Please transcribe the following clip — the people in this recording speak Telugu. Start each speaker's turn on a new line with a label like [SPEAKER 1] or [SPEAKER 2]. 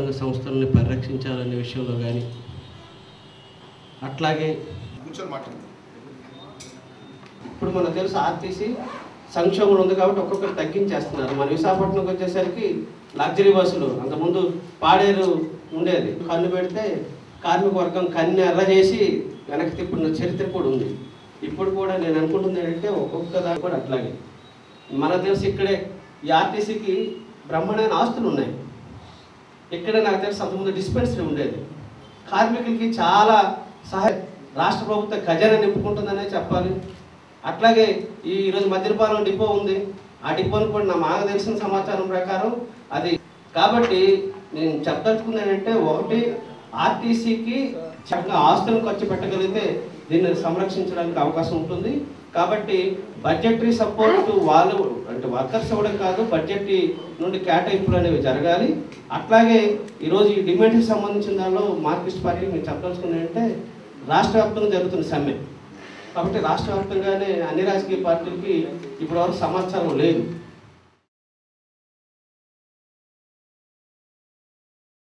[SPEAKER 1] రంగ సంస్థలని పరిరక్షించాలనే విషయంలో కానీ అట్లాగే
[SPEAKER 2] కూర్చొని మాట్లాడతాం
[SPEAKER 1] ఇప్పుడు మనకు తెలుసు ఆర్టీసీ సంక్షోభం ఉంది కాబట్టి ఒక్కొక్కరు తగ్గించేస్తున్నారు మన విశాఖపట్నంకి వచ్చేసరికి లగ్జరీ బస్సులు అంతకుముందు పాడేరు ఉండేది కన్ను పెడితే కార్మిక వర్గం కన్ను ఎర్ర చేసి వెనక్కి తిప్పిన చరిత్ర కూడా ఉంది ఇప్పుడు కూడా నేను అనుకుంటుంది ఏంటంటే ఒక్కొక్క దాని కూడా అట్లాగే మనకు తెలిసి ఇక్కడే ఈ ఆర్టీసీకి బ్రహ్మాండమైన ఆస్తులు ఉన్నాయి ఇక్కడే నాకు తెలిసి అంతకుముందు డిస్పెన్సరీ ఉండేది కార్మికులకి చాలా సహాయ రాష్ట్ర ప్రభుత్వ ఖజానా నింపుకుంటుందనే చెప్పాలి అట్లాగే ఈ ఈరోజు మద్యపాలెం డిపో ఉంది ఆ డిపోని కూడా నా మాకు తెలిసిన సమాచారం ప్రకారం అది కాబట్టి నేను చెప్పదలుచుకున్నానంటే ఒకటి ఆర్టీసీకి చక్కగా ఆస్తులను ఖర్చు పెట్టగలిగితే దీన్ని సంరక్షించడానికి అవకాశం ఉంటుంది కాబట్టి బడ్జెటరీ సపోర్ట్ వాళ్ళు అంటే వర్కర్స్ ఇవ్వడం కాదు బడ్జెట్ నుండి కేటాయింపులు అనేవి జరగాలి అట్లాగే ఈరోజు ఈ డిమాండ్కి సంబంధించిన దానిలో మార్క్సిస్ట్ పార్టీకి నేను చెప్పదలుచుకున్నానంటే రాష్ట్ర వ్యాప్తంగా జరుగుతున్న సమ్మె కాబట్టి రాష్ట్ర వ్యాప్తంగానే అన్ని రాజకీయ పార్టీలకి ఇప్పటివరకు సమాచారం లేదు